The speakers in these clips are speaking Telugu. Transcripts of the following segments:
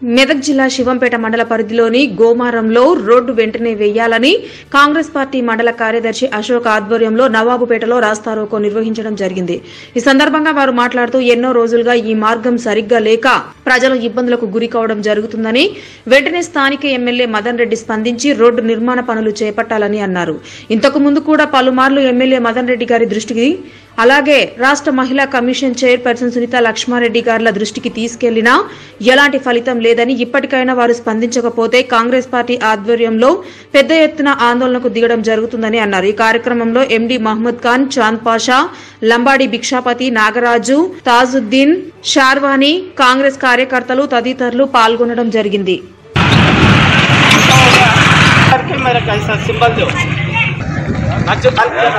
మెదక్ జిల్లా శివంపేట మండల పరిధిలోని గోమారంలో రోడ్డు వెంటనే వేయాలని కాంగ్రెస్ పార్టీ మండల కార్యదర్శి అశోక్ ఆధ్వర్యంలో నవాబుపేటలో రాస్తారోకో నిర్వహించడం జరిగింది ఈ సందర్భంగా వారు మాట్లాడుతూ ఎన్నో రోజులుగా ఈ మార్గం సరిగ్గా లేక ప్రజలు ఇబ్బందులకు గురి కావడం జరుగుతుందని వెంటనే స్థానిక ఎమ్మెల్యే మదన్ రెడ్డి స్పందించి రోడ్డు నిర్మాణ పనులు చేపట్టాలని అన్నారు ఇంతకు ముందు కూడా పలుమార్లు ఎమ్మెల్యే మదన్ రెడ్డి గారి దృష్టికి అలాగే రాష్ట్ర మహిళా కమిషన్ చైర్పర్సన్ సునీత లక్ష్మారెడ్డి గారుల దృష్టికి తీసుకెళ్లినా ఎలాంటి ఫలితం లేదని ఇప్పటికైనా వారు స్పందించకపోతే కాంగ్రెస్ పార్టీ ఆధ్వర్యంలో పెద్ద ఎత్తున ఆందోళనకు దిగడం జరుగుతుందని అన్నారు ఈ కార్యక్రమంలో ఎండి మహమ్మద్ ఖాన్ చాంద్ పాషా లంబాడి భిక్షాపతి నాగరాజు తాజుద్దీన్ షార్వానీ కాంగ్రెస్ కార్యకర్తలు తదితరులు పాల్గొనడం జరిగింది करके मेरा कैसा सिंबल दो नच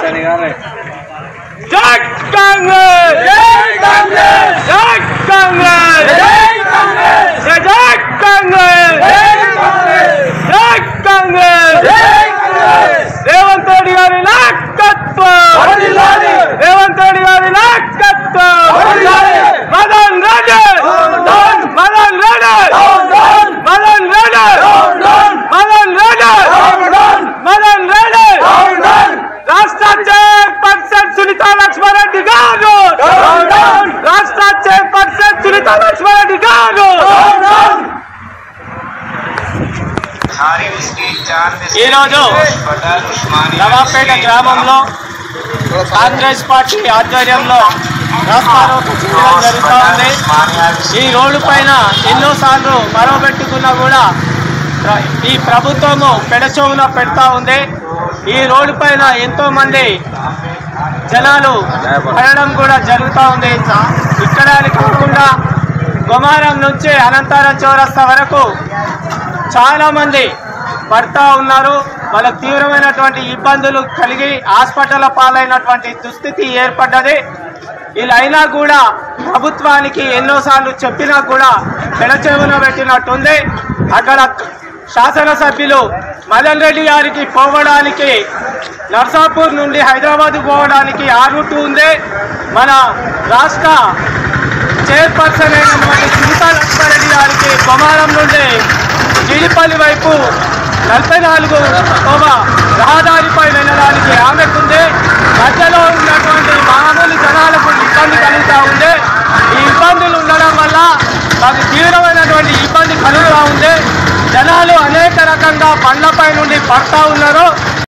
जय कांग्रेस जय कांग्रेस जय कांग्रेस जय कांग्रेस जय कांग्रेस जय कांग्रेस जय कांग्रेस जय कांग्रेस రేవంత్ రెడ్డి గారి నాయకత్వం రేవంత్ రెడ్డి గారి నాయకత్వం మదన్ రెడ్డి మదన్ రెడ్డి మదన్ రెడ్డి మదన్ రెడ్డి మదన్ రెడ్డి రాష్ట్ర చైర్పర్సన్ సునీత లక్ష్మారెడ్డి గారు రాష్ట్ర చైర్పర్సన్ సునీత లక్ష్మారెడ్డి గారు ఈరోజు నవాపేట గ్రామంలో కాంగ్రెస్ పార్టీ ఆధ్వర్యంలో రాస్తారోకో చేయడం జరుగుతూ ఉంది ఈ రోడ్డు పైన ఎన్నోసార్లు మరవబెట్టుకున్నా కూడా ప్ర- ఈ ప్రభుత్వము పెడచోవున పెడతా ఉంది ఈ రోడ్డు పైన ఎంతో మంది జనాలు పడడం కూడా జరుగుతూ ఉంది ఇక్కడ అని కాకుండా గుమారం నుంచి అనంతరం చౌరస్తా వరకు చాలా మంది పడతా ఉన్నారు వాళ్ళకు తీవ్రమైనటువంటి ఇబ్బందులు కలిగి హాస్పిటల్ పాలైనటువంటి దుస్థితి ఏర్పడ్డది ఇలా అయినా కూడా ప్రభుత్వానికి ఎన్నోసార్లు చెప్పినా కూడా పెడచెవున పెట్టినట్టుంది అక్కడ శాసనసభ్యులు మదన్ రెడ్డి గారికి పోవడానికి నర్సాపూర్ నుండి హైదరాబాద్ పోవడానికి ఆ రూట్ ఉంది మన రాష్ట్ర చైర్పర్సన్ అయినటువంటి సునీతా లక్ష్మారెడ్డి గారికి కొమారం నుండి జీడిపల్లి వైపు నలభై నాలుగు తోవ రహదారిపై వెళ్ళడానికి ఆమెకుంది మధ్యలో ఉన్నటువంటి మామూలు జనాలకు ఇబ్బంది కలుగుతూ ఉంది ఈ ఇబ్బందులు ఉండడం వల్ల మాకు తీవ్రమైనటువంటి ఇబ్బంది కలుగుతూ ఉంది జనాలు అనేక రకంగా బండ్లపై నుండి పడతా ఉన్నారు